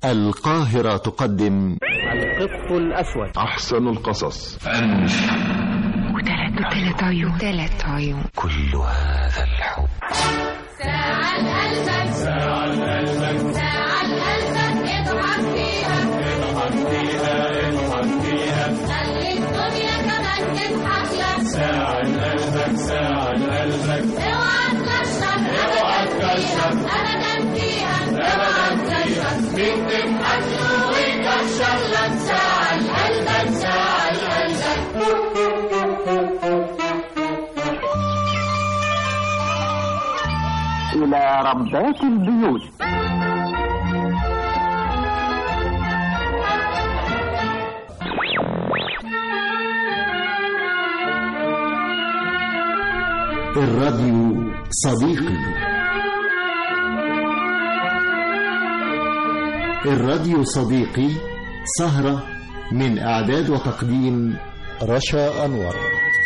القاهرة تقدم القط الأسود أحسن القصص وثلاث وثلاث عيون ثلاث عيون كل هذا الحب ساعة قلبك ساعة قلبك ساعة قلبك اضحك فيها اضحك فيها اضحك فيها خلي الدنيا كمان تضحك لك ساعة قلبك ساعة قلبك اوعى تكشف اوعى تكشف ابدا فيها اوعى تكشف مين تضحك له ويكشف لك ساعة قلبك ساعة قلبك إلى ربات البيوت الراديو صديقي الراديو صديقي سهرة من إعداد وتقديم رشا أنور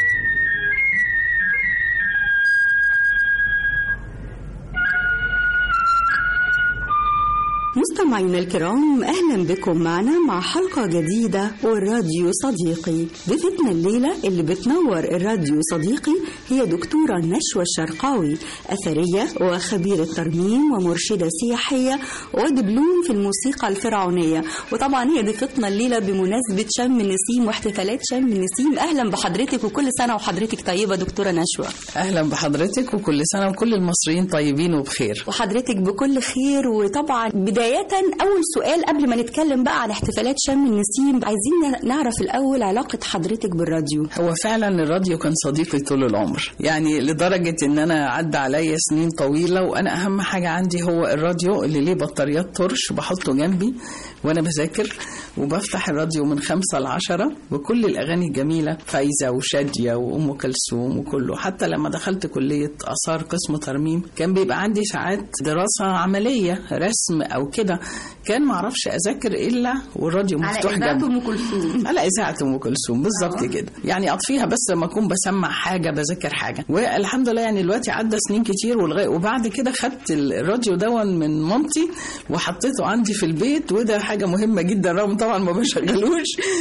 مستمعينا الكرام اهلا بكم معنا مع حلقه جديده والراديو صديقي ضيفتنا الليله اللي بتنور الراديو صديقي هي دكتوره نشوى الشرقاوي اثريه وخبيره ترميم ومرشده سياحيه ودبلوم في الموسيقى الفرعونيه وطبعا هي ضيفتنا الليله بمناسبه شم النسيم واحتفالات شم النسيم اهلا بحضرتك وكل سنه وحضرتك طيبه دكتوره نشوى اهلا بحضرتك وكل سنه وكل المصريين طيبين وبخير وحضرتك بكل خير وطبعا بداية أول سؤال قبل ما نتكلم بقى عن احتفالات شم النسيم عايزين نعرف الأول علاقة حضرتك بالراديو هو فعلا الراديو كان صديقي طول العمر يعني لدرجه ان انا عدى عليا سنين طويله وانا اهم حاجه عندي هو الراديو اللي ليه بطاريات طرش بحطه جنبي وانا بذاكر وبفتح الراديو من خمسة لعشرة وكل الأغاني الجميلة فايزة وشادية وأم كلثوم وكله حتى لما دخلت كلية آثار قسم ترميم كان بيبقى عندي ساعات دراسة عملية رسم أو كده كان معرفش أذاكر إلا والراديو مفتوح جنبي أم كلثوم على إذاعة أم كلثوم بالظبط كده يعني أطفيها بس لما أكون بسمع حاجة بذاكر حاجة والحمد لله يعني دلوقتي عدى سنين كتير والغاية وبعد كده خدت الراديو دون من مامتي وحطيته عندي في البيت وده حاجة مهمة جدا رغم طبعا ما بشغلوش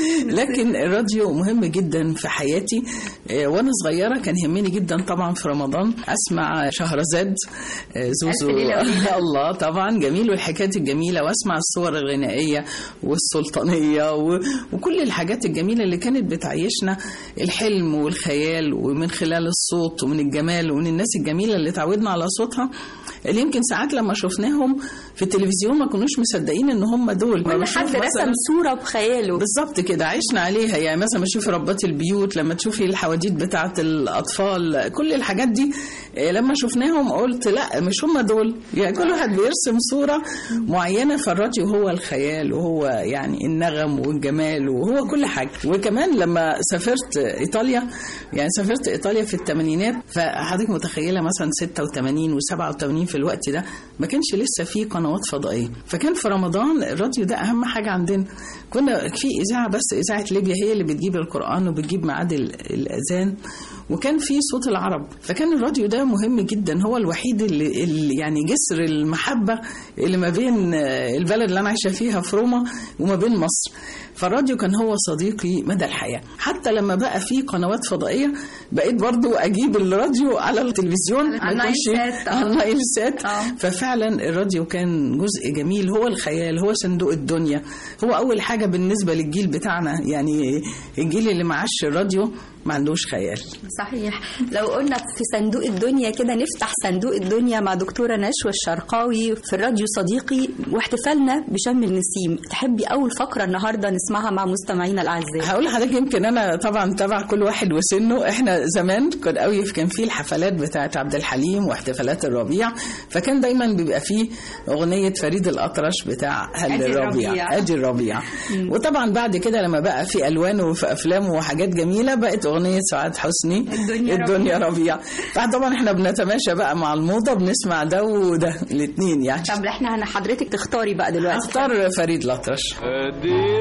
لكن الراديو مهم جدا في حياتي آه، وانا صغيرة كان يهمني جدا طبعا في رمضان اسمع شهرزاد آه، زوزو الله طبعا جميل والحكايات الجميلة واسمع الصور الغنائية والسلطانية و... وكل الحاجات الجميلة اللي كانت بتعيشنا الحلم والخيال ومن خلال الصوت ومن الجمال ومن الناس الجميلة اللي تعودنا على صوتها اللي يمكن ساعات لما شفناهم في التلفزيون ما كناش مصدقين ان هم دول ما كل بشوف حد مثلاً- رسم صورة بخياله بالظبط كده عشنا عليها يعني مثلا ما تشوفي ربات البيوت لما تشوفي الحواديت بتاعه الاطفال كل الحاجات دي آه، لما شفناهم قلت لا مش هم دول يعني كل واحد بيرسم صوره معينه فالراديو هو الخيال وهو يعني النغم والجمال وهو كل حاجه وكمان لما سافرت ايطاليا يعني سافرت ايطاليا في الثمانينات فحضرتك متخيله مثلا 86 و87 في الوقت ده ما كانش لسه في قنوات فضائيه فكان في رمضان الراديو ده اهم حاجه عندنا كنا في اذاعه بس اذاعه ليبيا هي اللي بتجيب القران وبتجيب ميعاد ال- الاذان وكان في صوت العرب فكان الراديو ده مهم جدا هو الوحيد اللي, اللي يعني جسر المحبه اللي ما بين آه، البلد اللي انا عايشه فيها في روما وما بين مصر فالراديو كان هو صديقي مدى الحياه حتى لما بقى في قنوات فضائيه بقيت برضو اجيب الراديو على التلفزيون ما على النايل يكونش- سات. على النايل سات آه. ففعلا الراديو كان جزء جميل هو الخيال هو صندوق الدنيا هو اول حاجه بالنسبه للجيل بتاعنا يعني الجيل اللي معاش الراديو ما عندوش خيال صحيح لو قلنا في صندوق الدنيا كده نفتح صندوق الدنيا مع دكتورة نشوى الشرقاوي في الراديو صديقي واحتفالنا بشم النسيم تحبي أول فقرة النهاردة نسمعها مع مستمعينا الأعزاء هقول لحضرتك يمكن انا طبعا تبع كل واحد وسنه احنا زمان كان قوي كان في الحفلات بتاعت عبد الحليم واحتفالات الربيع فكان دايما بيبقى فيه اغنيه فريد الاطرش بتاع هل أدي الربيع الربيع. ادي الربيع وطبعا بعد كده لما بقى في الوان وفي افلام وحاجات جميله بقت اغنيه سعاد حسني الدنيا الدنيا ربيع فطبعا احنا بنتماشى بقى مع الموضه بنسمع ده وده الاثنين يعني طب احنا هن- حضرتك تختاري بقى دلوقتي اختار فريد الاطرش ادي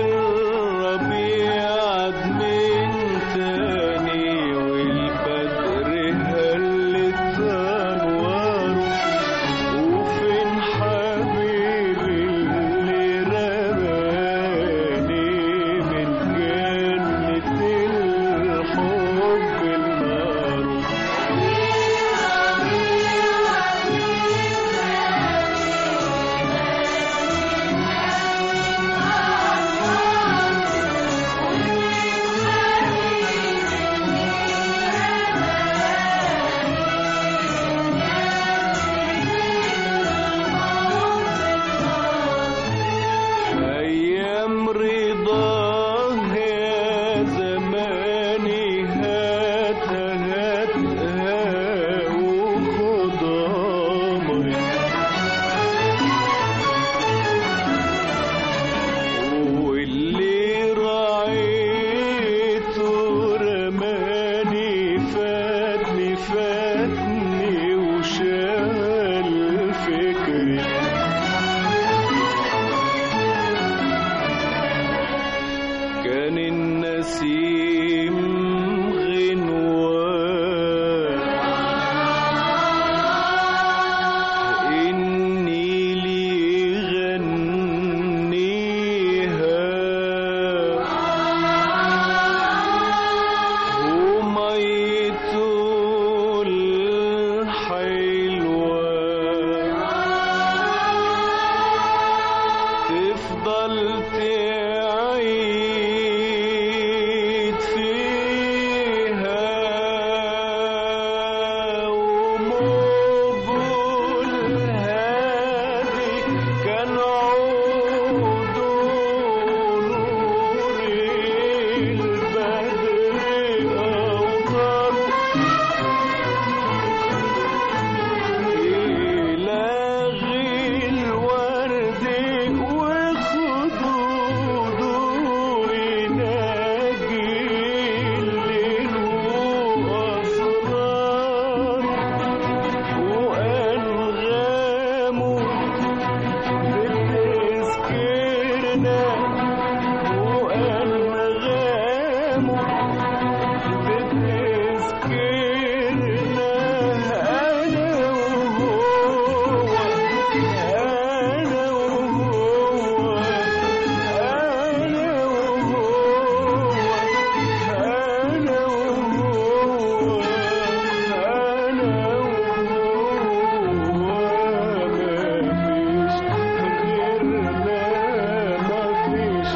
الربيع من تاني والبدر هلت انواره وفين حبيبي اللي كم رضاه يا زماني هات هاتها وخد أمري واللي رعيته رماني فاتني فاتني وشال فكري كان النسيم غنوان إني لي غنيها وميته الحلوة تفضل تعيد فيها وموج الهادي كان عود نور البدر أوطاره إلغي الورد وخدوده يناجي الليل وأسراره وأنغامه بتذكرنا وأنغامه بتذكرنا أنا وهو أنا وهو أنا وهو أنا وهو أنا وهو مفيش غيرنا مفيش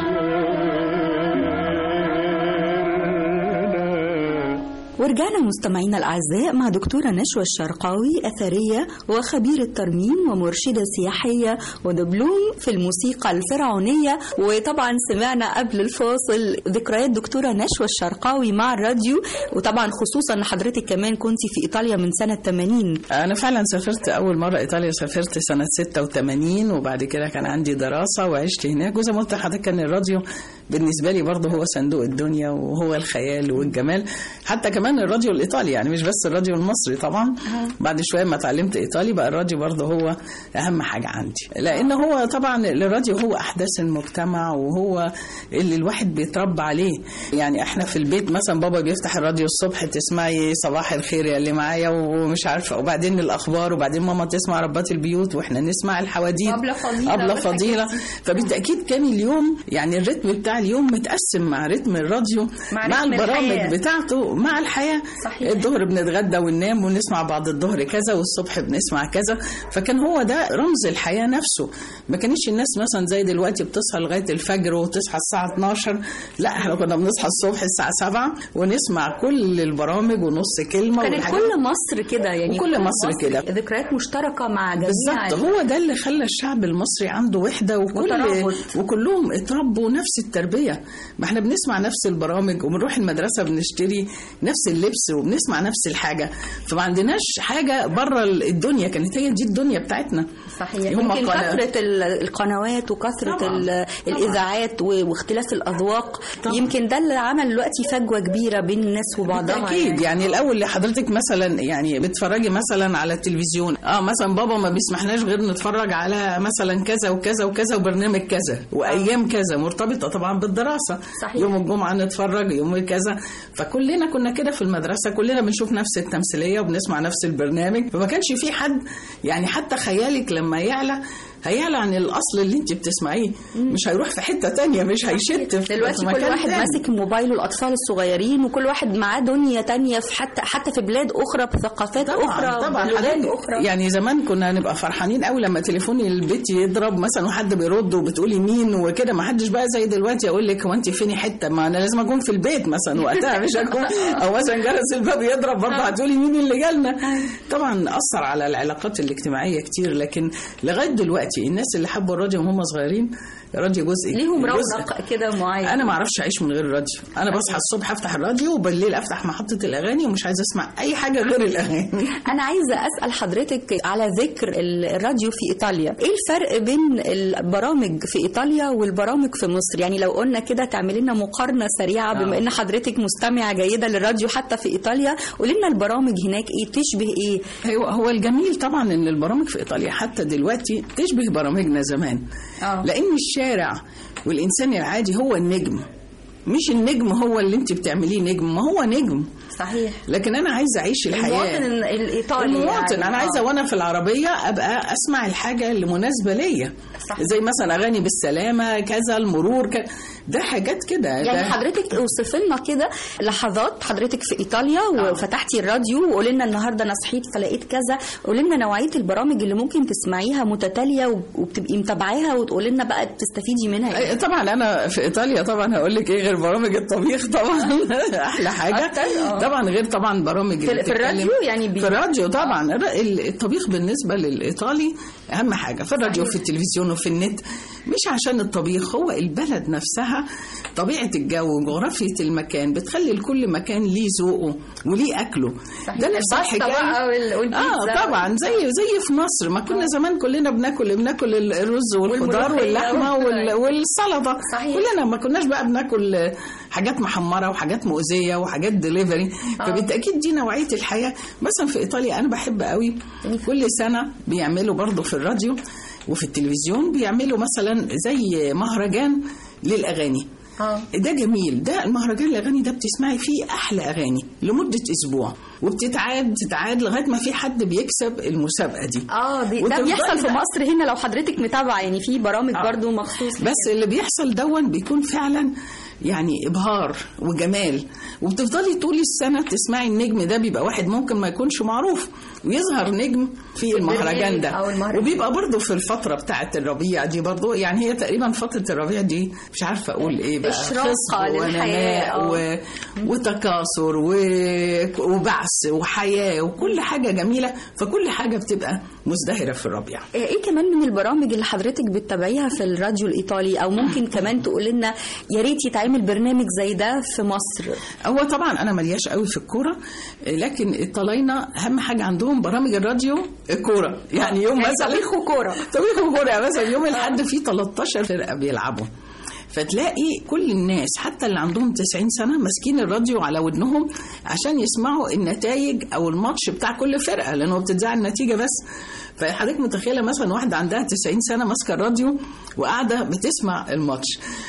غيرنا ورجعنا مستمعينا الأعزاء مع دكتورة نشوى الشرقاوي أثرية وخبيرة ترميم ومرشدة سياحية ودبلوم في الموسيقى الفرعونية وطبعا سمعنا قبل الفاصل ذكريات دكتورة نشوى الشرقاوي مع الراديو وطبعا خصوصا أن حضرتك كمان كنت في إيطاليا من سنة 80 أنا فعلا سافرت أول مرة إيطاليا سافرت سنة 86 وبعد كده كان عندي دراسة وعشت هناك وزي ما قلت لحضرتك كان الراديو بالنسبة لي برضه هو صندوق الدنيا وهو الخيال والجمال حتى كمان الراديو الإيطالي يعني مش بس الراديو المصري طبعا بعد شوية ما اتعلمت إيطالي بقى الراديو برضه هو أهم حاجة عندي لأن هو طبعا الراديو هو أحداث المجتمع وهو اللي الواحد بيتربى عليه يعني احنا في البيت مثلا بابا بيفتح الراديو الصبح تسمعي صباح الخير يا اللي معايا ومش عارفه وبعدين الاخبار وبعدين ماما تسمع ربات البيوت واحنا نسمع الحواديت أبلة فضيلة أبلة والحاجات فضيله دي. فبالتاكيد كان اليوم يعني الريتم بتاع اليوم متقسم مع رتم الراديو مع مع, رتم البرامج الحياة. بتاعته مع الحياه صحيح. الظهر بنتغدى وننام ونسمع بعد الظهر كذا والصبح بنسمع كذا فكان هو ده رمز الحياه نفسه ما كانش الناس مثلا زي دلوقتي بتصحى لغايه الفجر وتصحى الساعه 12 لا احنا كنا بنصحى الصبح الساعه 7 ونسمع كل البرامج ونص كلمه كانت والحاجات- كل مصر كده يعني وكل مصر كده. ذكريات مشتركة مع جميع بالظبط هو ده اللي خلى الشعب المصري عنده وحده وكل وترابط. وكلهم اتربوا نفس التربيه ما احنا بنسمع نفس البرامج وبنروح المدرسه بنشتري نفس اللبس وبنسمع نفس الحاجه فما عندناش حاجه بره الدنيا كانت هي دي الدنيا بتاعتنا صحيح هم يمكن قناة. كثرة ال- القنوات وكثرة طبعاً. ال- الإذاعات و- واختلاف الأذواق طبعاً. يمكن ده اللي عمل دلوقتي فجوة كبيرة بين الناس وبعضها اكيد يعني الاول اللي حضرتك مثلا يعني بتتفرجي مثلا على التلفزيون اه مثلا بابا ما بيسمحناش غير نتفرج على مثلا كذا وكذا وكذا وبرنامج كذا وايام كذا مرتبطه طبعا بالدراسه صحيح. يوم الجمعه نتفرج يوم كذا فكلنا كنا كده في المدرسه كلنا بنشوف نفس التمثيليه وبنسمع نفس البرنامج فما كانش في حد يعني حتى خيالك لما يعلى هيعلى عن الاصل اللي انت بتسمعيه مش هيروح في حته تانية مش هيشت في دلوقتي في كل مكان واحد تاني. ماسك موبايله الأطفال الصغيرين وكل واحد معاه دنيا تانية في حتى حتى في بلاد أخرى بثقافات أخرى طبعا طبعا بلغات حضرتك أخرى يعني زمان كنا نبقى فرحانين قوي لما تليفوني البيت يضرب مثلا وحد بيرد وبتقولي مين وكده ما حدش بقى زي دلوقتي اقول لك هو انت فيني حته ما انا لازم اكون في البيت مثلا وقتها مش اكون او مثلا جرس الباب يضرب برضه هتقولي مين اللي جالنا طبعا اثر على العلاقات الاجتماعيه كتير لكن لغايه دلوقتي الناس اللي حبوا الراديو وهم صغيرين الراديو جزء ليهم جزء. رونق كده معين انا ما اعرفش اعيش من غير الراديو انا بصحى الصبح افتح الراديو وبالليل افتح محطه الاغاني ومش عايزه اسمع اي حاجه غير الاغاني أنا عايزة أسأل حضرتك على ذكر ال- الراديو في إيطاليا إيه الفرق بين البرامج في إيطاليا والبرامج في مصر يعني لو قلنا كده تعملي لنا مقارنة سريعة بما إن حضرتك مستمعة جيدة للراديو حتى في إيطاليا قولي لنا البرامج هناك إيه تشبه إيه هو هو الجميل طبعا ان البرامج في ايطاليا حتى دلوقتي تشبه برامجنا زمان آه. لان الشارع والانسان العادي هو النجم مش النجم هو اللي انت بتعمليه نجم ما هو نجم صحيح لكن انا عايزه اعيش الحياه المواطن الإيطالي المواطن يعني. انا عايزه آه. وانا في العربيه ابقى اسمع الحاجه اللي مناسبه ليا صح. زي مثلا اغاني بالسلامه كذا المرور ك... ده حاجات كده يعني ده- حضرتك اوصف لنا كده لحظات حضرتك في ايطاليا وفتحتي الراديو وقولي لنا النهارده انا صحيت فلقيت كذا قولي لنا نوعيه البرامج اللي ممكن تسمعيها متتاليه وب- وبتبقي متابعاها وتقولي لنا بقى تستفيدي منها ايه أي- طبعا انا في ايطاليا طبعا هقول لك ايه غير برامج الطبيخ طبعا احلى حاجه أكتر، آه. طبعا غير طبعا برامج في- اللي في الراديو بتتكلم- يعني بي- في الراديو طبعا الر- ال- الطبيخ بالنسبه للايطالي اهم حاجه في الراديو وفي التلفزيون وفي النت مش عشان الطبيخ هو البلد نفسها طبيعه الجو وجغرافيه المكان بتخلي لكل مكان ليه ذوقه وليه اكله ده نفس الباستا الحكايه بقى وال- والبيتزا اه طبعا زي زي في مصر ما كنا زمان كلنا بناكل بناكل الرز والخضار والملوخية واللحمه وال- وال- والسلطه صحيح. كلنا ما كناش بقى بناكل حاجات محمره وحاجات مؤذيه وحاجات دليفري فبالتاكيد دي نوعيه الحياه مثلا في ايطاليا انا بحب قوي كل سنه بيعملوا برضه في الراديو وفي التلفزيون بيعملوا مثلا زي مهرجان للاغاني اه ده جميل ده المهرجان الاغاني ده بتسمعي فيه احلى اغاني لمده اسبوع وبتتعاد تتعاد لغايه ما في حد بيكسب المسابقه دي اه دي- ده وتفضلي بيحصل في بقى- مصر هنا لو حضرتك متابعه يعني في برامج آه. برضو مخصوص بس اللي بيحصل دون بيكون فعلا يعني ابهار وجمال وبتفضلي طول السنه تسمعي النجم ده بيبقى واحد ممكن ما يكونش معروف ويظهر نجم في المهرجان ده أو المهرجان. وبيبقى برضه في الفتره بتاعه الربيع دي برضه يعني هي تقريبا فتره الربيع دي مش عارفه اقول ايه بقى إشراقة خصب للحياة، ونماء و... وتكاثر و... وبعث وحياه وكل حاجه جميله فكل حاجه بتبقى مزدهره في الربيع ايه كمان من البرامج اللي حضرتك بتتابعيها في الراديو الايطالي او ممكن كمان تقول لنا يا ريت يتعمل برنامج زي ده في مصر هو طبعا انا ملياش قوي في الكوره لكن الطلاينه اهم حاجه عندهم برامج الراديو الكوره يعني يوم يعني مثلا طبيخ وكوره طبيخ وكوره يعني مثلا يوم الاحد فيه 13 فرقه بيلعبوا فتلاقي كل الناس حتى اللي عندهم 90 سنه ماسكين الراديو على ودنهم عشان يسمعوا النتائج او الماتش بتاع كل فرقه لانه بتتذاع النتيجه بس فحضرتك متخيله مثلا واحده عندها 90 سنه ماسكه الراديو وقاعده بتسمع الماتش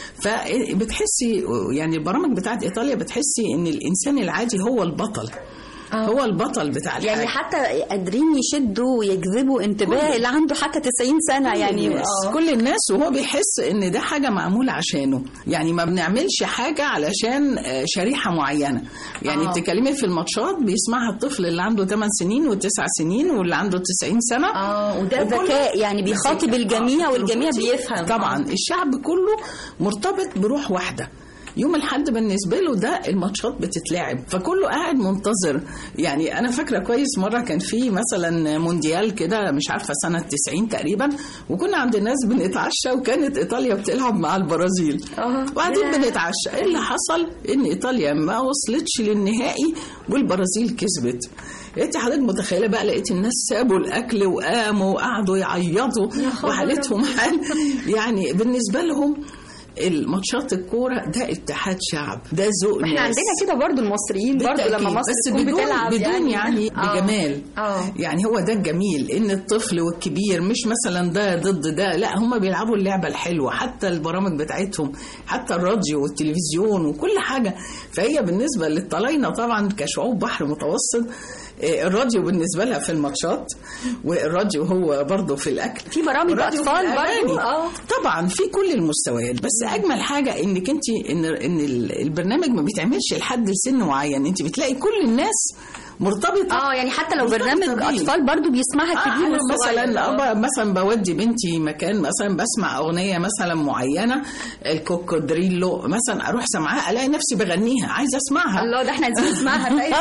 فبتحسي يعني البرامج بتاعت ايطاليا بتحسي ان الانسان العادي هو البطل هو البطل بتاع الحاجه يعني حتى قادرين يشدوا ويجذبوا انتباه كل- اللي عنده حتى 90 سنه يعني الناس آه. كل الناس وهو بيحس ان ده حاجه معموله عشانه يعني ما بنعملش حاجه علشان آه، شريحه معينه يعني آه. بتتكلمي في الماتشات بيسمعها الطفل اللي عنده 8 سنين و9 سنين واللي عنده 90 سنه اه وده وكل- ذكاء يعني بيخاطب الجميع آه، والجميع بتربطي- بيفهم طبعا الشعب كله مرتبط بروح واحده يوم الحد بالنسبه له ده الماتشات بتتلعب فكله قاعد منتظر يعني انا فاكره كويس مره كان في مثلا مونديال كده مش عارفه سنه 90 تقريبا وكنا عند الناس بنتعشى وكانت ايطاليا بتلعب مع البرازيل آه. وقاعدين ياه. بنتعشى ايه اللي حصل ان ايطاليا ما وصلتش للنهائي والبرازيل كسبت انت حضرتك متخيله بقى لقيت الناس سابوا الاكل وقاموا وقعدوا يعيطوا وحالتهم حال يعني بالنسبه لهم الماتشات الكوره ده اتحاد شعب ده ذوق احنا ناس عندنا كده برضو المصريين برضو بالتأكيد. لما مصر بس تكون بدون بتلعب بدون يعني, آه. بجمال اه يعني هو ده الجميل ان الطفل والكبير مش مثلا ده ضد ده لا هم بيلعبوا اللعبه الحلوه حتى البرامج بتاعتهم حتى الراديو والتلفزيون وكل حاجه فهي بالنسبه للطلاينه طبعا كشعوب بحر متوسط آه، الراديو بالنسبه لها في الماتشات والراديو هو برضه في الاكل في برامج والراديو في أطفال الأغاني. برضو، آه. طبعا في كل المستويات بس اجمل حاجه انك انت ان ان ال- البرنامج ما بيتعملش لحد لسن معين انت بتلاقي كل الناس مرتبطه اه يعني حتى لو مرتبطة برنامج بيه. اطفال برضو بيسمعها آه الكبير أنا والصغير مثلا آه. أبا مثلا بودي بنتي مكان مثلا بسمع اغنيه مثلا معينه الكوكودريلو مثلا اروح سامعاها الاقي نفسي بغنيها عايزه اسمعها الله ده احنا عايزين نسمعها طيب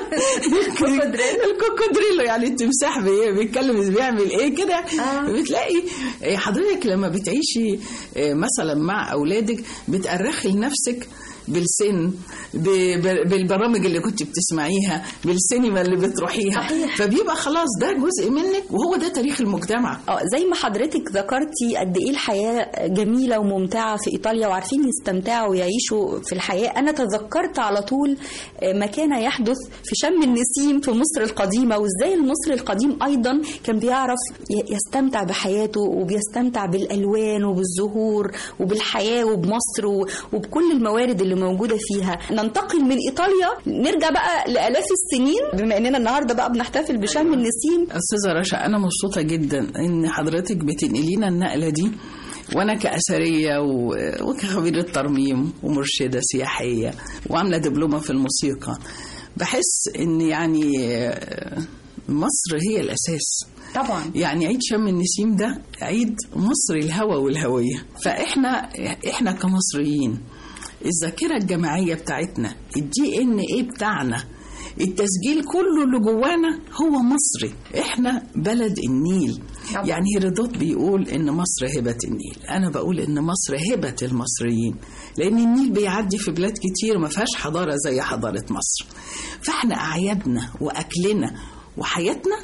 كوكودريل. الكوكودريلو يعني التمساح بي- بيتكلم بيعمل ايه كده آه. بتلاقي آه، حضرتك لما بتعيشي آه، مثلا مع اولادك بتأرخي لنفسك بالسن ب- ب- بالبرامج اللي كنت بتسمعيها بالسينما اللي بتروحيها صحيح. فبيبقى خلاص ده جزء منك وهو ده تاريخ المجتمع اه زي ما حضرتك ذكرتي قد ايه الحياه جميله وممتعه في ايطاليا وعارفين يستمتعوا ويعيشوا في الحياه انا تذكرت على طول آه، ما كان يحدث في شم النسيم في مصر القديمه وازاي المصري القديم ايضا كان بيعرف ي- يستمتع بحياته وبيستمتع بالالوان وبالزهور وبالحياه وبمصر و- وبكل الموارد اللي موجوده فيها ننتقل من ايطاليا نرجع بقى لالاف السنين بما اننا النهارده بقى بنحتفل بشم النسيم استاذه رشا انا مبسوطه جدا ان حضرتك بتنقلينا النقله دي وانا كاثريه و- وكخبيره ترميم ومرشده سياحيه وعامله دبلومه في الموسيقى بحس ان يعني آه، مصر هي الاساس طبعا يعني عيد شم النسيم ده عيد مصر الهوى والهوية فإحنا إحنا كمصريين الذاكرة الجماعية بتاعتنا الدي ان ايه بتاعنا التسجيل كله اللي جوانا هو مصري احنا بلد النيل طبعا. يعني هيرودوت بيقول ان مصر هبة النيل انا بقول ان مصر هبة المصريين لان النيل بيعدي في بلاد كتير ما فيهاش حضارة زي حضارة مصر فاحنا اعيادنا واكلنا وحياتنا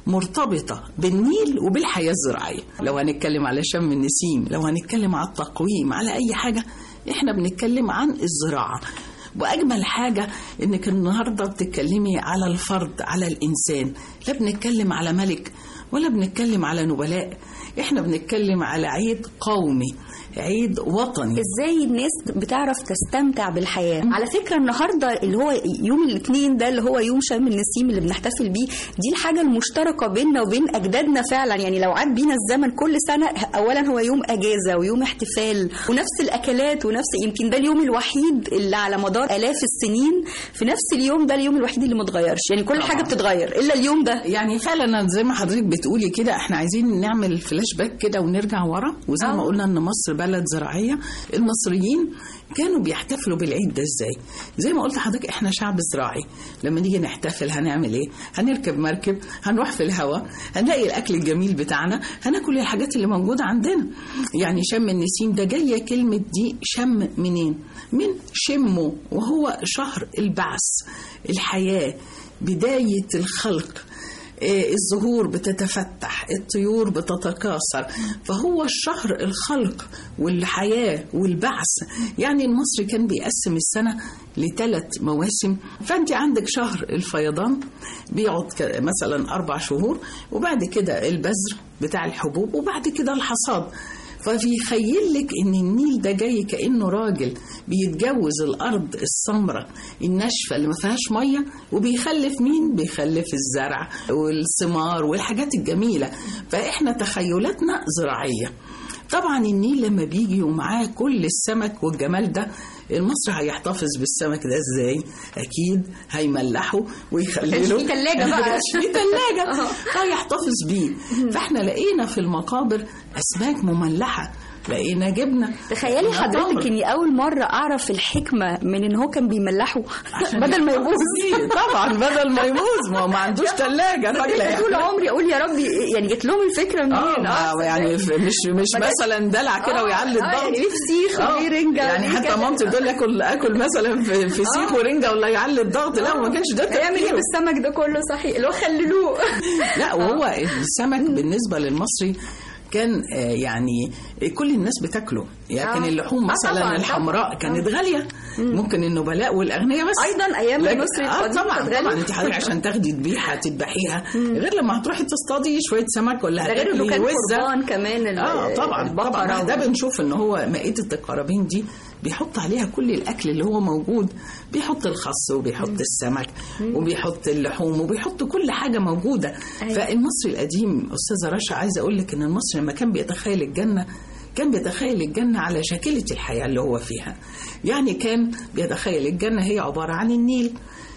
مرتبطة بالنيل وبالحياة الزراعية لو هنتكلم على شم النسيم لو هنتكلم على التقويم على أي حاجة إحنا بنتكلم عن الزراعة وأجمل حاجة إنك النهاردة بتتكلمي على الفرد على الإنسان لا بنتكلم على ملك ولا بنتكلم على نبلاء إحنا بنتكلم على عيد قومي عيد وطني ازاي الناس بتعرف تستمتع بالحياه على فكره النهارده اللي هو يوم الاثنين ده اللي هو يوم شم النسيم اللي بنحتفل بيه دي الحاجه المشتركه بيننا وبين اجدادنا فعلا يعني لو عاد بينا الزمن كل سنه اولا هو يوم اجازه ويوم احتفال ونفس الاكلات ونفس يمكن ده اليوم الوحيد اللي على مدار الاف السنين في نفس اليوم ده اليوم الوحيد اللي متغيرش يعني كل حاجه بتتغير الا اليوم ده يعني فعلا زي ما حضرتك بتقولي كده احنا عايزين نعمل فلاش باك كده ونرجع ورا وزي ما آه. قلنا ان مصر بلد زراعيه المصريين كانوا بيحتفلوا بالعيد ده ازاي زي ما قلت لحضرتك احنا شعب زراعي لما نيجي نحتفل هنعمل ايه هنركب مركب هنروح في الهواء هنلاقي الاكل الجميل بتاعنا هناكل الحاجات اللي موجوده عندنا يعني شم النسيم ده جايه كلمه دي شم منين من شمه وهو شهر البعث الحياه بدايه الخلق آه، الزهور بتتفتح الطيور بتتكاثر فهو الشهر الخلق والحياة والبعث يعني المصري كان بيقسم السنة لثلاث مواسم فأنت عندك شهر الفيضان بيقعد ك- مثلا أربع شهور وبعد كده البذر بتاع الحبوب وبعد كده الحصاد فبيخيل لك ان النيل ده جاي كانه راجل بيتجوز الارض السمراء الناشفه اللي ما فيهاش ميه وبيخلف مين بيخلف الزرع والثمار والحاجات الجميله فاحنا تخيلاتنا زراعيه طبعا النيل لما بيجي ومعاه كل السمك والجمال ده المصري هيحتفظ بالسمك ده ازاي اكيد هيملحه ويخلي كانش له فيه تلاجة بقى. كانش فيه تلاجة هيحتفظ بيه فاحنا لقينا في المقابر اسماك مملحه لقينا جبنه تخيلي لقينا حضرتك تمر. اني اول مره اعرف الحكمه من ان هو كان بيملحه عشان بدل ما يحتفظ يبوظ بيه. طبعا بدل ما يبوظ ما هو ما عندوش ثلاجه الراجل طول عمري اقول يا ربي يعني جت لهم الفكره منين اه ما يعني ف- مش مش ما ده- مثلا دلع كده آه، ويعلي آه، الضغط يعني ليه فسيخ آه، وليه رنجة يعني وليه حتى كده. مامتي تقول لي اكل اكل مثلا في فسيخ آه. ورنجه ولا يعلي الضغط لا ما كانش ده هيعمل ايه تفكيره. بالسمك ده كله صحيح اللي هو خللوه لا وهو السمك بالنسبه للمصري كان آه، يعني كل الناس بتاكله يعني كان آه. اللحوم آه، مثلا طبعاً، الحمراء طبعاً. كانت غاليه ممكن النبلاء والاغنياء بس أيضاً أيام لكن- المصري اه القديم طبعا كانت غالية. طبعا انت حضرتك عشان تاخدي ذبيحه تذبحيها غير لما هتروحي تصطادي شويه سمك ولا ده غير انه هتاكلي كان وزة. قربان كمان ال- اه طبعا البقرة طبعا ده و- بنشوف ان هو مائده القرابين دي بيحط عليها كل الاكل اللي هو موجود بيحط الخس وبيحط السمك وبيحط اللحوم وبيحط كل حاجه موجوده أيوة. فالمصري القديم استاذه رشا عايزه اقول لك ان المصري لما كان بيتخيل الجنه كان بيتخيل الجنة على شاكلة الحياة اللي هو فيها يعني كان بيتخيل الجنة هي عبارة عن النيل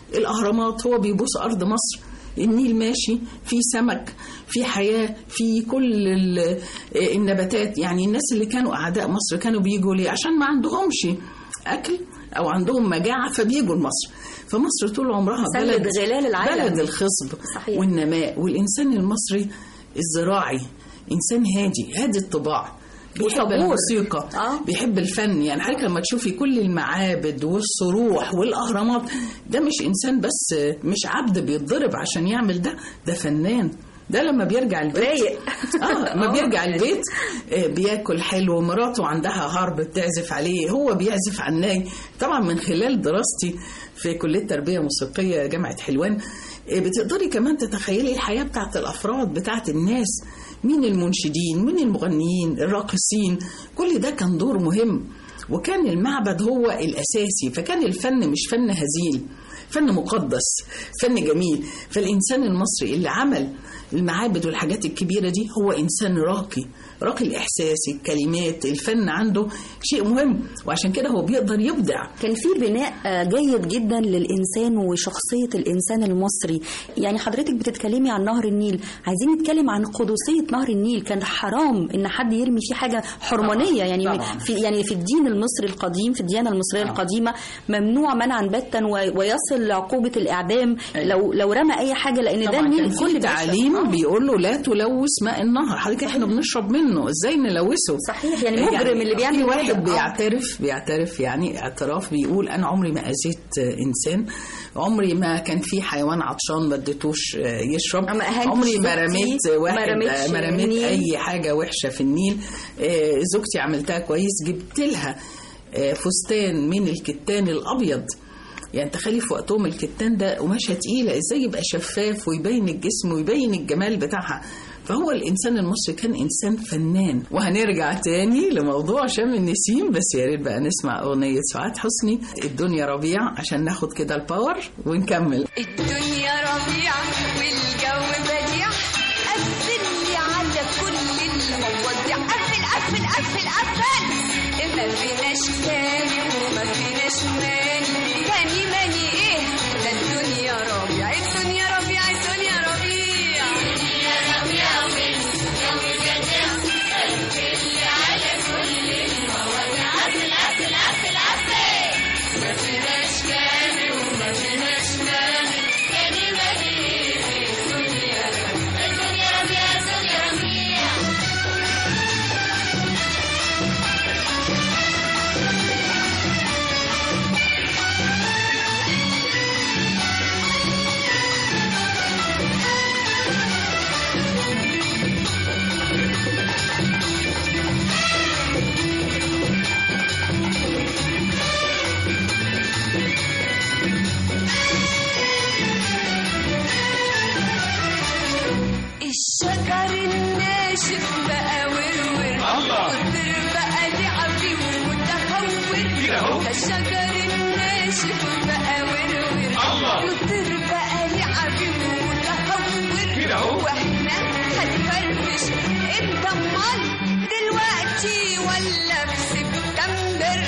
الاهرامات هو بيبوس ارض مصر النيل ماشي في سمك في حياة في كل ال- النباتات يعني الناس اللي كانوا أعداء مصر كانوا بيجوا ليه عشان ما عندهمش أكل أو عندهم مجاعة فبيجوا لمصر فمصر طول عمرها سلة بلد غلال العالم. بلد الخصب صحيح. والنماء والإنسان المصري الزراعي إنسان هادي هادي الطباع بيحب وصبور. الموسيقى آه. بيحب الفن يعني حضرتك لما تشوفي كل المعابد والصروح والاهرامات ده مش انسان بس مش عبد بيتضرب عشان يعمل ده ده فنان ده لما بيرجع البيت رايق. اه لما بيرجع البيت آه، بياكل حلو مراته عندها هارب بتعزف عليه هو بيعزف على الناي طبعا من خلال دراستي في كليه تربيه موسيقيه جامعه حلوان آه، بتقدري كمان تتخيلي الحياه بتاعت الافراد بتاعت الناس مين المنشدين مين المغنيين الراقصين كل ده كان دور مهم وكان المعبد هو الأساسي فكان الفن مش فن هزيل فن مقدس فن جميل فالإنسان المصري اللي عمل المعابد والحاجات الكبيرة دي هو إنسان راقي راقي الإحساس الكلمات الفن عنده شيء مهم وعشان كده هو بيقدر يبدع كان في بناء آه، جيد جدا للإنسان وشخصية الإنسان المصري يعني حضرتك بتتكلمي عن نهر النيل عايزين نتكلم عن قدسية نهر النيل كان حرام إن حد يرمي فيه حاجة حرمانية طبعاً، يعني طبعاً. في يعني في الدين المصري القديم في الديانة المصرية آه. القديمة ممنوع منعا باتا و- ويصل لعقوبة الإعدام لو لو رمى أي حاجة لأن ده طبعا النيل كان الكل في بيشرب. تعليم آه. بيقول له لا تلوث ماء النهر حضرتك احنا بنشرب منه ازاي نلوثه صحيح يعني مجرم اللي بيعمل في كده. واحد آه. بيعترف بيعترف يعني اعتراف بيقول انا عمري ما اذيت آه، انسان عمري ما كان في حيوان عطشان ما اديتوش آه، يشرب ما أهنتش عمري ما زوجتي، رميت ما واحد رميتش آه، ما رميت النيل. اي حاجه وحشه في النيل آه، زوجتي عملتها كويس جبت لها آه، فستان من الكتان الابيض يعني تخيلي في وقتهم الكتان ده قماشه تقيله ازاي يبقى شفاف ويبين الجسم ويبين الجمال بتاعها فهو الانسان المصري كان انسان فنان وهنرجع تاني لموضوع شم النسيم بس يا ريت بقى نسمع اغنيه سعاد حسني الدنيا ربيع عشان ناخد كده الباور ونكمل الدنيا ربيع والجو بديع قفل لي على كل المواضيع قفل قفل قفل قفل ما فيناش تاني وما فيناش ماني تاني ماني ايه ده الدنيا ربيع الدنيا ربيع الدنيا ربيع الدنيا ربيع والجو بديع قفل لي على كل المواضيع قفل قفل قفل قفل ما فيناش تاني وما فيناش ماني تاني ماني ايه الدنيا ربيع الدنيا ربيع الدنيا ربيع الشجر الناشف بقى ورور قدر بقى لعبي ومتهور ده الشجر الناشف بقى ورور قدر بقى لعبي ومتهور واحنا هنفرفش انت امال دلوقتي ولا في سبتمبر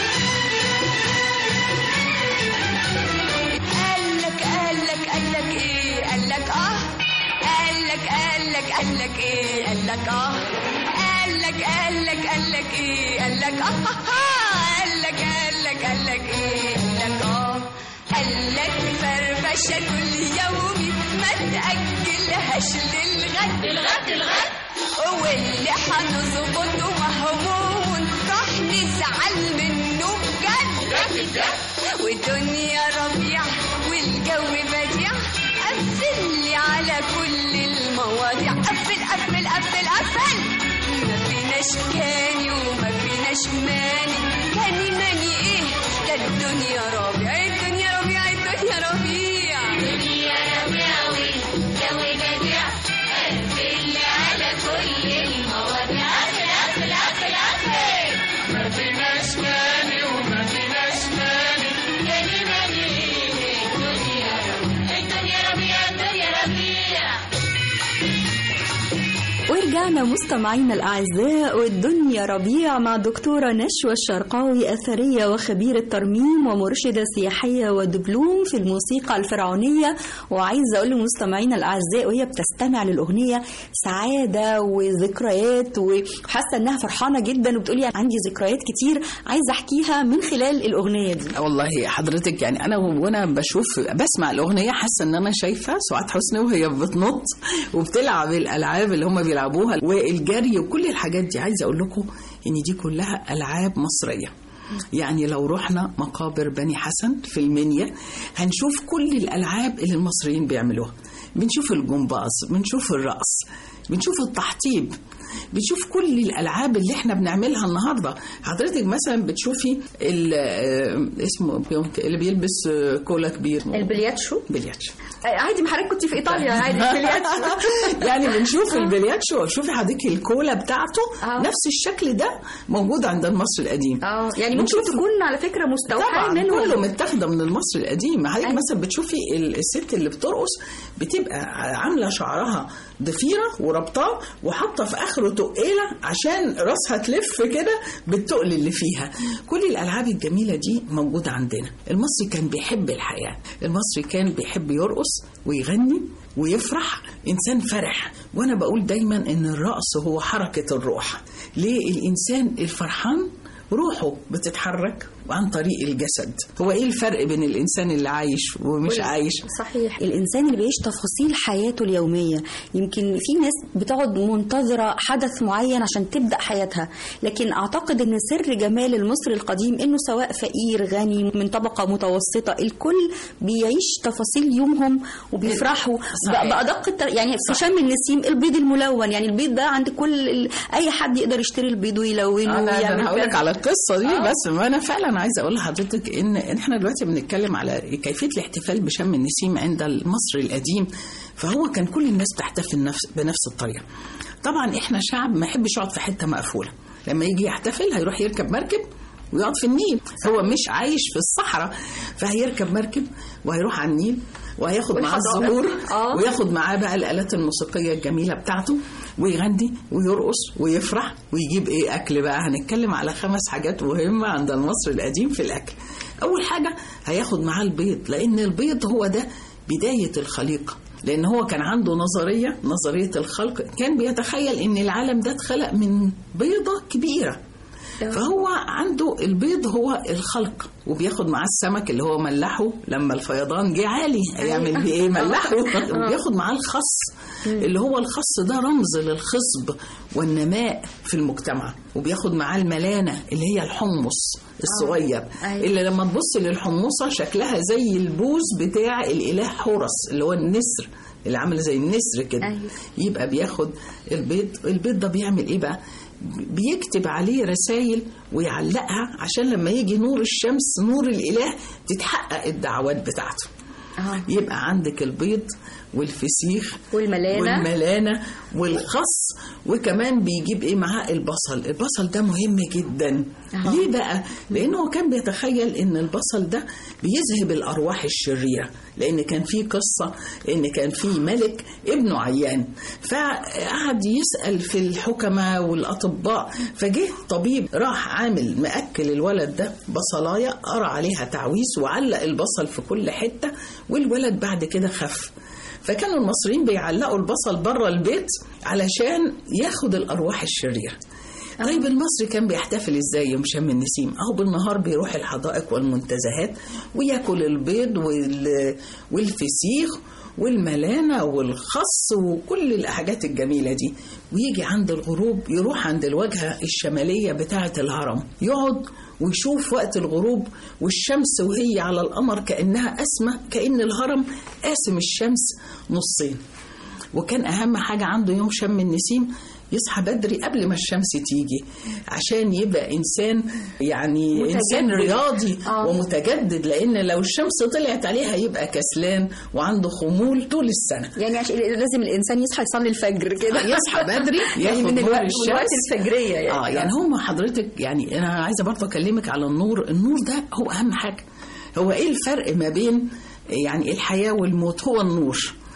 قالك قالك قالك ايه قالك اه قالك قالك قالك ايه قالك اه قالك قالك قالك ايه قالك اه آه، آه. قالك قالك قالك ايه قالك اه قالك فرفشه كل يومي ما تاجلهاش للغد الغد الغد واللي هنظبطه مهموم راح نزعل منه بجد والدنيا ربيع والجو بديع قفل لي على كل المواضيع قفل قفل قفل قفل ما فيناش كاني وما فيناش ماني كاني ماني ايه ده الدنيا ربيع الدنيا ربيع الدنيا ربيع الدنيا ربيع والجو بديع قفل لي على كل المواضيع قفل قفل قفل قفل ما فيناش ماني وما فيناش ماني كاني ماني ايه الدنيا ربيع الدنيا ربيع الدنيا ربيع ورجعنا ورجعنا مستمعينا الأعزاء والدنيا ربيع مع دكتورة نشوى الشرقاوي أثرية وخبيرة ترميم ومرشدة سياحية ودبلوم في الموسيقى الفرعونية وعايزة أقول لمستمعينا الأعزاء وهي بتستمع للأغنية سعادة وذكريات وحاسة إنها فرحانة جدا وبتقولي عندي ذكريات كتير عايزة أحكيها من خلال الأغنية دي والله حضرتك يعني انا وانا بشوف بسمع الاغنيه حاسه ان انا شايفه سعاد حسني وهي بتنط وبتلعب الالعاب اللي هم بيلعبوها والجري وكل الحاجات دي عايزه اقول لكم ان دي كلها العاب مصريه يعني لو رحنا مقابر بني حسن في المنيا هنشوف كل الالعاب اللي المصريين بيعملوها بنشوف الجمباز بنشوف الرقص بنشوف التحطيب بنشوف كل الالعاب اللي احنا بنعملها النهارده حضرتك مثلا بتشوفي ال- آه، اسمه بيونك- اللي بيلبس آه، كولا كبير البلياتشو بلياتشو عادي ما حضرتك كنت في إيطاليا عادي البلياتشو يعني بنشوف البلياتشو شوفي حضرتك الكولا بتاعته آه. نفس الشكل ده موجود عند المصري القديم اه يعني ممكن بنشوف- تكون على فكرة مستوحاة طبعا منه كله متاخده من المصري القديم حضرتك أيوة. مثلا بتشوفي ال- الست اللي بترقص بتبقى عامله شعرها ضفيره وربطاه وحاطه في اخره تقيله عشان راسها تلف كده بالتقل اللي فيها كل الالعاب الجميله دي موجوده عندنا المصري كان بيحب الحياه المصري كان بيحب يرقص ويغني ويفرح انسان فرح وانا بقول دايما ان الرقص هو حركه الروح ليه الانسان الفرحان روحه بتتحرك عن طريق الجسد هو ايه الفرق بين الانسان اللي عايش ومش عايش صحيح الإنسان اللي بيعيش تفاصيل حياته اليومية يمكن في ناس بتقعد منتظرة حدث معين عشان تبدأ حياتها لكن أعتقد أن سر جمال المصري القديم أنه سواء فقير غني من طبقة متوسطة الكل بيعيش تفاصيل يومهم وبيفرحوا صحيح. ب- بأدق الت- يعني في شم النسيم البيض الملون يعني البيض ده عند كل ال... أي حد يقدر يشتري البيض ويلونه انا ويعمل انا هقول لك كذا. على القصه دي آه. بس ما انا فعلا عايزه اقول لحضرتك ان إن احنا دلوقتي بنتكلم على كيفيه الاحتفال بشم النسيم عند المصري القديم فهو كان كل الناس بتحتفل نفس بنفس الطريقه طبعا احنا شعب ما يحبش يقعد في حته مقفوله لما يجي يحتفل هيروح يركب مركب ويقعد في النيل هو مش عايش في الصحراء فهيركب مركب وهيروح على النيل وهياخد معاه والحدائق. الزهور آه. وياخد معاه بقى الآلات الموسيقية الجميلة بتاعته ويغني ويرقص ويفرح ويجيب ايه أكل بقى هنتكلم على خمس حاجات مهمة عند المصري القديم في الأكل أول حاجة هياخد معاه البيض لأن البيض هو ده بداية الخليقة لأن هو كان عنده نظرية نظرية الخلق كان بيتخيل إن العالم ده اتخلق من بيضة كبيرة فهو عنده البيض هو الخلق وبياخد معاه السمك اللي هو ملحه لما الفيضان جه عالي هيعمل بيه ايه ملحه وبياخد معاه الخص اللي هو الخص ده رمز للخصب والنماء في المجتمع وبياخد معاه الملانه اللي هي الحمص الصغير أيوة. اللي لما تبص للحمصه شكلها زي البوز بتاع الاله حورس اللي هو النسر اللي عامل زي النسر كده أيوة. يبقى بياخد البيض البيض ده بيعمل ايه بقى بيكتب عليه رسائل ويعلقها عشان لما يجي نور الشمس نور الاله تتحقق الدعوات بتاعته آه. يبقى عندك البيض والفسيخ والملانة. والملانة والخس وكمان بيجيب ايه معاه البصل البصل ده مهم جدا أها. ليه بقى لانه هو كان بيتخيل ان البصل ده بيذهب الارواح الشريره لان كان في قصه ان كان في ملك ابنه عيان فقعد يسال في الحكماء والاطباء فجه طبيب راح عامل مأكل الولد ده بصلايه قرا عليها تعويذ وعلق البصل في كل حته والولد بعد كده خف فكانوا المصريين بيعلقوا البصل بره البيت علشان ياخد الارواح الشريره طيب المصري كان بيحتفل ازاي يوم شم النسيم اهو بالنهار بيروح الحدائق والمنتزهات وياكل البيض وال... والفسيخ والملانة والخس وكل الحاجات الجميلة دي ويجي عند الغروب يروح عند الواجهة الشمالية بتاعة الهرم يقعد ويشوف وقت الغروب والشمس وهي على القمر كأنها أسمى كأن الهرم قاسم الشمس نصين وكان اهم حاجه عنده يوم شم النسيم يصحى بدري قبل ما الشمس تيجي عشان يبقى انسان يعني متجدد. انسان رياضي آه. ومتجدد لان لو الشمس طلعت عليه هيبقى كسلان وعنده خمول طول السنه يعني عشان لازم الانسان يصحى يصلي الفجر كده يصحى بدري يعني ياخد من نور الوقت, من الشمس. الوقت الفجريه يعني اه يعني هم حضرتك يعني انا عايزه برضه اكلمك على النور النور ده هو اهم حاجه هو ايه الفرق ما بين يعني الحياه والموت هو النور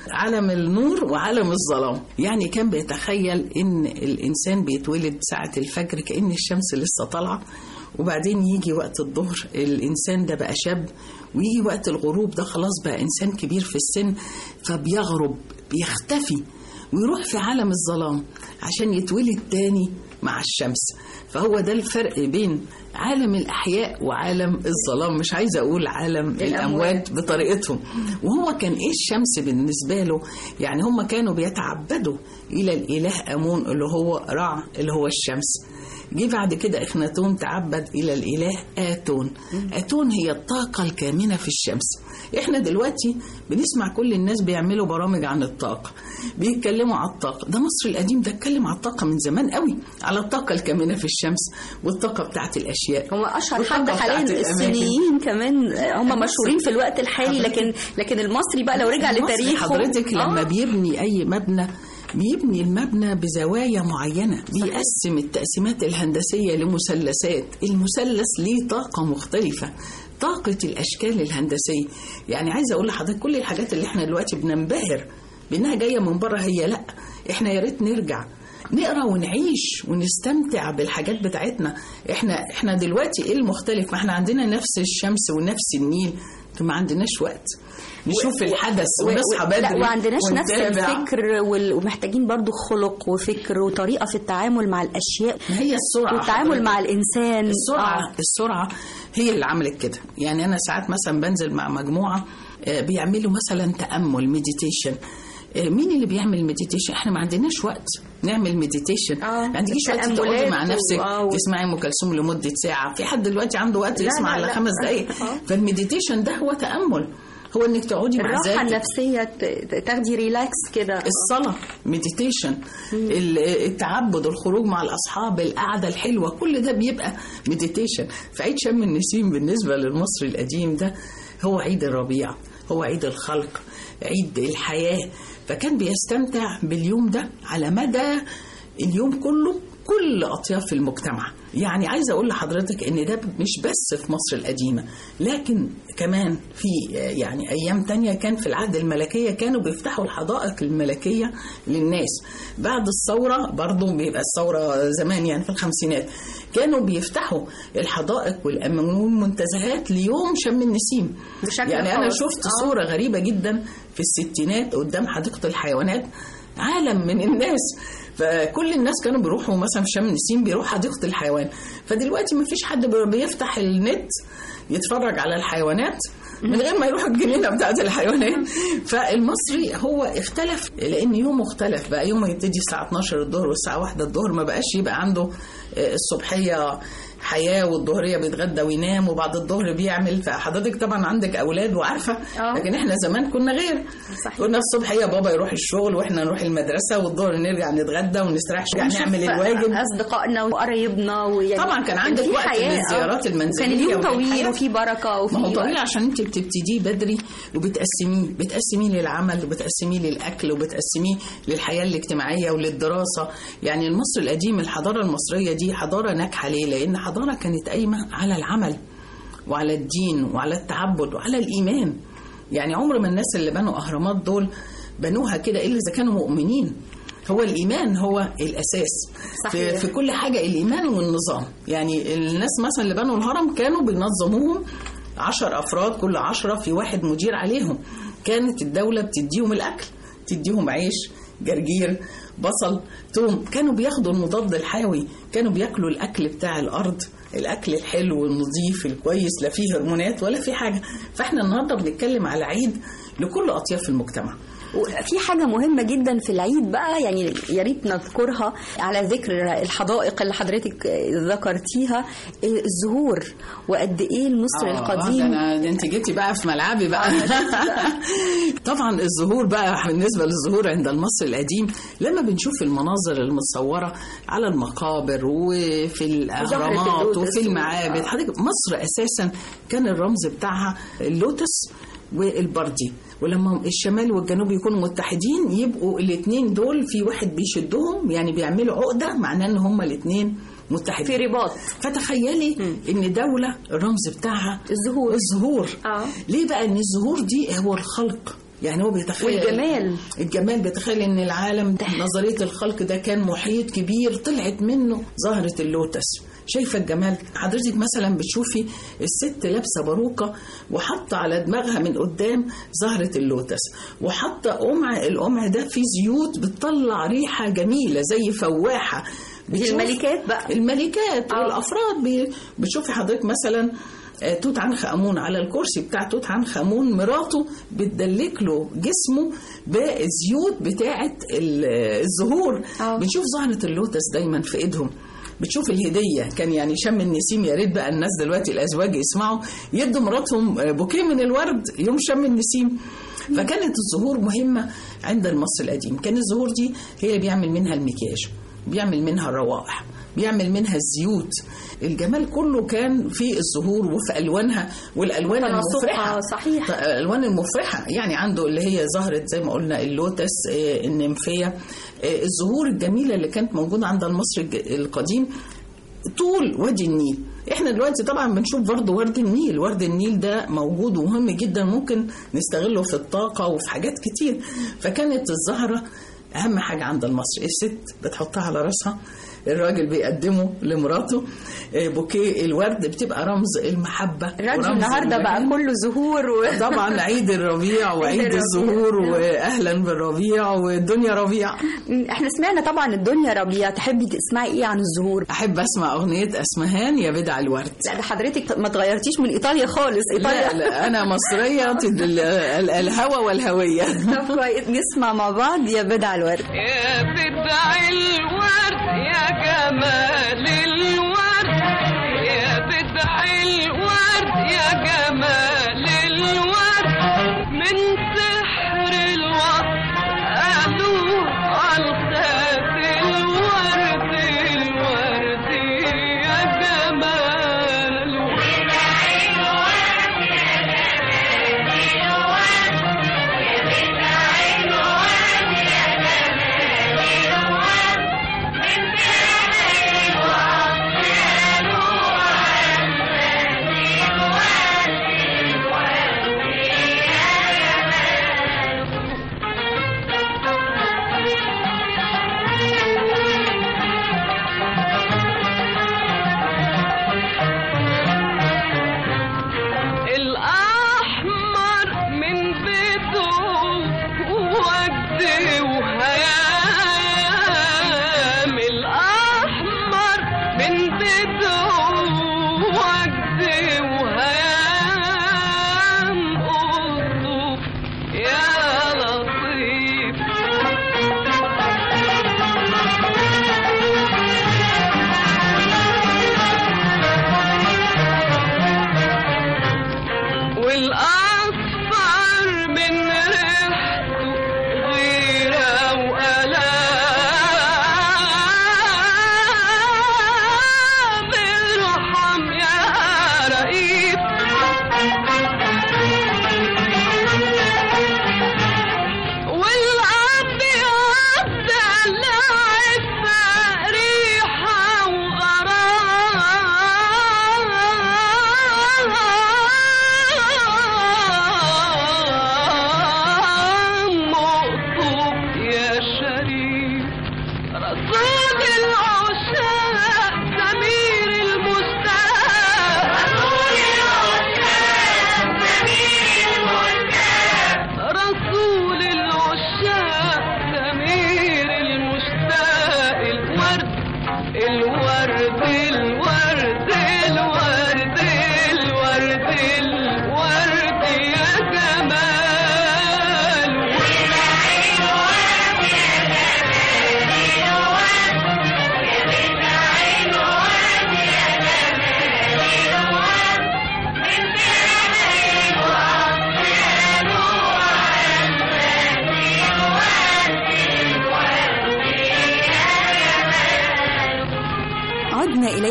عالم النور وعالم الظلام يعني كان بيتخيل ان الانسان بيتولد ساعة الفجر كأن الشمس لسه طالعة وبعدين يجي وقت الظهر الانسان ده بقى شاب ويجي وقت الغروب ده خلاص بقى انسان كبير في السن فبيغرب بيختفي ويروح في عالم الظلام عشان يتولد تاني مع الشمس فهو ده الفرق بين عالم الأحياء وعالم الظلام مش عايزة أقول عالم الأموات بطريقتهم وهو كان إيه الشمس بالنسبة له يعني هم كانوا بيتعبدوا إلى الإله أمون اللي هو رع اللي هو الشمس جه بعد كده اخناتون تعبد الى الاله اتون اتون هي الطاقه الكامنه في الشمس احنا دلوقتي بنسمع كل الناس بيعملوا برامج عن الطاقه بيتكلموا على الطاقه ده مصر القديم ده اتكلم على الطاقه من زمان قوي على الطاقه الكامنه في الشمس والطاقه بتاعت الاشياء هو اشهر والطاقة حد بتاعت حاليا الأماكن. الصينيين كمان هم مشهورين في الوقت الحالي حضرتك- لكن لكن المصري بقى لو رجع المصري لتاريخه حضرتك لما آه. بيبني اي مبنى بيبني المبنى بزوايا معينة بيقسم التقسيمات الهندسية لمثلثات المثلث ليه طاقة مختلفة طاقة الأشكال الهندسية يعني عايزة أقول لحضرتك كل الحاجات اللي احنا دلوقتي بننبهر بأنها جاية من بره هي لأ احنا يا ريت نرجع نقرا ونعيش ونستمتع بالحاجات بتاعتنا احنا احنا دلوقتي ايه المختلف ما احنا عندنا نفس الشمس ونفس النيل ما عندناش وقت نشوف الحدث و- و- ونصحى بدري لا وعندناش نفس ونتابع. الفكر وال- ومحتاجين برضو خلق وفكر وطريقة في التعامل مع الأشياء ما هي السرعة والتعامل حضرتك. مع الإنسان السرعة آه. السرعة هي اللي عملت كده يعني أنا ساعات مثلا بنزل مع مجموعة آه، بيعملوا مثلا تأمل مديتيشن مين اللي بيعمل مديتيشن احنا ما عندناش وقت نعمل مديتيشن آه، ما عندكيش وقت تقعدي التأملات مع و- نفسك آه، و- تسمعي ام كلثوم لمده ساعه في حد دلوقتي عنده وقت لا، يسمع لا، الا لا. خمس دقائق آه. فالمديتيشن ده هو تامل هو انك تقعدي مع الراحة ذاتك النفسية ت- تاخدي ريلاكس كده الصلاة مديتيشن التعبد الخروج مع الأصحاب القعدة الحلوة كل ده بيبقى مديتيشن فعيد شم النسيم بالنسبة للمصري القديم ده هو عيد الربيع هو عيد الخلق عيد الحياة فكان بيستمتع باليوم ده على مدى اليوم كله كل أطياف المجتمع يعني عايزة أقول لحضرتك إن ده مش بس في مصر القديمة لكن كمان في يعني أيام تانية كان في العهد الملكية كانوا بيفتحوا الحدائق الملكية للناس بعد الثورة برضو بيبقى الثورة زمان يعني في الخمسينات كانوا بيفتحوا الحدائق والأم- والمنتزهات ليوم شم النسيم بشكل يعني أنا خاص. شفت آه. صورة غريبة جدا في الستينات قدام حديقة الحيوانات عالم من الناس فكل الناس كانوا بيروحوا مثلا في شم النسيم بيروح حديقة الحيوان فدلوقتي ما فيش حد بي- بيفتح النت يتفرج على الحيوانات من غير ما يروح الجنينة بتاعت الحيوانات فالمصري هو اختلف لأن يومه اختلف بقى يومه يبتدي الساعة 12 الظهر والساعة 1 الظهر ما بقاش يبقى عنده آه، الصبحية حياة والظهرية بيتغدى وينام وبعد الظهر بيعمل فحضرتك طبعا عندك أولاد وعارفة آه. لكن احنا زمان كنا غير صحيح. كنا الصبح يا بابا يروح الشغل واحنا نروح المدرسة والظهر نرجع نتغدى ونستريح شوية ونشوف نعمل الواجب أصدقائنا وقرايبنا ويعني طبعا كان عندك في وقت حياة، للزيارات آه. المنزلية كان اليوم طويل وللحياة. وفي بركة وفي ما هو طويل وقت. عشان انت بتبتديه بدري وبتقسميه بتقسميه للعمل وبتقسميه للاكل وبتقسميه للحياه الاجتماعيه وللدراسه يعني المصري القديم الحضاره المصريه دي حضاره ناجحه ليه لان حضاره كانت قايمه على العمل وعلى الدين وعلى التعبد وعلى الايمان يعني عمر ما الناس اللي بنوا اهرامات دول بنوها كده الا اذا كانوا مؤمنين هو الايمان هو الاساس صحيح. في, في كل حاجه الايمان والنظام يعني الناس مثلا اللي بنوا الهرم كانوا بينظموهم عشر أفراد كل عشرة في واحد مدير عليهم كانت الدولة بتديهم الأكل تديهم عيش جرجير بصل توم كانوا بياخدوا المضاد الحيوي كانوا بياكلوا الأكل بتاع الأرض الأكل الحلو والنظيف الكويس لا فيه هرمونات ولا فيه حاجة فإحنا النهاردة بنتكلم على عيد لكل أطياف المجتمع وفي حاجة مهمة جدا في العيد بقى يعني يا ريت نذكرها على ذكر الحدائق اللي حضرتك ذكرتيها الزهور وقد ايه المصري آه، القديم ده انا ده انت جيتي بقى في ملعبي بقى طبعا الزهور بقى بالنسبه للزهور عند المصري القديم لما بنشوف المناظر المتصوره على المقابر وفي الاهرامات اللوتس وفي المعابد آه. حضرتك مصر اساسا كان الرمز بتاعها اللوتس والبردي ولما الشمال والجنوب يكونوا متحدين يبقوا الاثنين دول في واحد بيشدهم يعني بيعملوا عقده معناه ان هما الاثنين متحدين في رباط فتخيلي ان دولة الرمز بتاعها الزهور. الزهور آه. ليه بقى ان الزهور دي هو الخلق يعني هو بيتخيل والجمال. الجمال بيتخيل ان العالم نظريه الخلق ده كان محيط كبير طلعت منه زهره اللوتس شايفه الجمال حضرتك مثلا بتشوفي الست لابسه باروكه وحاطه على دماغها من قدام زهره اللوتس وحاطه قمع القمع ده فيه زيوت بتطلع ريحه جميله زي فواحه بتشوف- الملكات بقى. الملكات والافراد بي- بتشوفي حضرتك مثلا آه، توت عنخ امون على الكرسي بتاع توت عنخ امون مراته بتدلك له جسمه بالزيوت بتاعه ال- الزهور آه. بنشوف زهره اللوتس دايما في ايدهم بتشوف الهديه كان يعني شم النسيم يا ريت بقى الناس دلوقتي الازواج يسمعوا يدوا مراتهم آه، بوكيه من الورد يوم شم النسيم فكانت الزهور مهمه عند المصري القديم كان الزهور دي هي اللي بيعمل منها المكياج بيعمل منها الروائح بيعمل منها الزيوت الجمال كله كان في الزهور وفي الوانها والالوان تناسقها، المفرحه صحيح. الالوان المفرحه يعني عنده اللي هي زهره زي ما قلنا اللوتس آه، النمفيه آه، الزهور الجميله اللي كانت موجوده عند المصري الج- القديم طول وادي النيل احنا دلوقتي طبعا بنشوف برضه ورد النيل ورد النيل ده موجود ومهم جدا ممكن نستغله في الطاقة وفي حاجات كتير فكانت الزهرة أهم حاجة عند المصري الست بتحطها على راسها الراجل بيقدمه لمراته آه، بوكيه الورد بتبقى رمز المحبة الراديو ورمز النهارده بقى الوجود. كله زهور و... طبعا عيد الربيع وعيد الربيع. الزهور واهلا بالربيع والدنيا ربيع احنا سمعنا طبعا الدنيا ربيع تحبي تسمعي ايه عن الزهور احب اسمع اغنيه اسمهان يا بدع الورد لا ده حضرتك ما تغيرتيش من ايطاليا خالص ايطاليا لا, لا انا مصريه ال- ال- الهوى والهويه طب كويس نسمع مع بعض يا بدع الورد يا بدع الورد يا جمال الورد يا بدع الورد يا جمال الورد من سحر الوصف قالوا الخاف الورد الورد يا جمال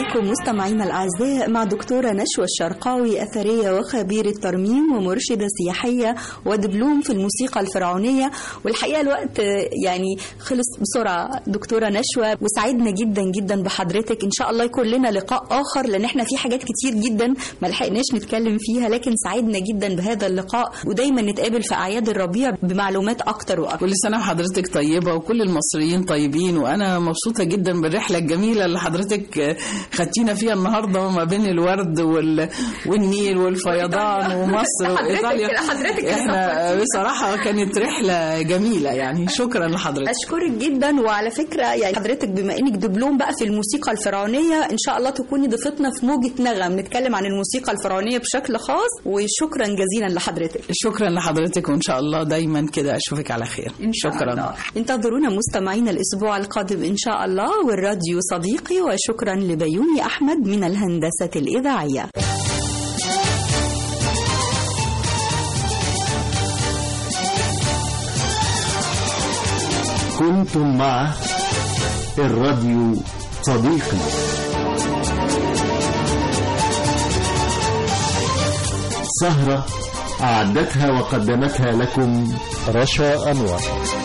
إليكم مستمعينا الأعزاء مع دكتورة نشوى الشرقاوي أثرية وخبيرة ترميم ومرشدة سياحية ودبلوم في الموسيقى الفرعونية والحقيقة الوقت آه، يعني خلص بسرعة دكتورة نشوى وسعدنا جدا جدا بحضرتك إن شاء الله يكون لنا لقاء آخر لأن احنا في حاجات كتير جدا ما لحقناش نتكلم فيها لكن سعدنا جدا بهذا اللقاء ودايما نتقابل في أعياد الربيع بمعلومات أكتر وأكتر كل سنة وحضرتك طيبة وكل المصريين طيبين وأنا مبسوطة جدا بالرحلة الجميلة اللي حضرتك آه، خدتينا فيها النهاردة ما بين الورد وال... والنيل والفيضان ومصر وإيطاليا حضرتك احنا آه، بصراحة كانت رحلة جميلة يعني شكرا لحضرتك اشكرك جدا وعلى فكره يعني حضرتك بما انك دبلوم بقى في الموسيقى الفرعونيه ان شاء الله تكوني ضيفتنا في موجه نغم نتكلم عن الموسيقى الفرعونيه بشكل خاص وشكرا جزيلا لحضرتك شكرا لحضرتك وإن شاء الله دايما كده أشوفك على خير شكرا الله. انتظرونا مستمعينا الاسبوع القادم ان شاء الله والراديو صديقي وشكرا لبيومي احمد من الهندسه الاذاعيه كنتم مع الراديو صديقي سهرة أعدتها وقدمتها لكم رشا أنور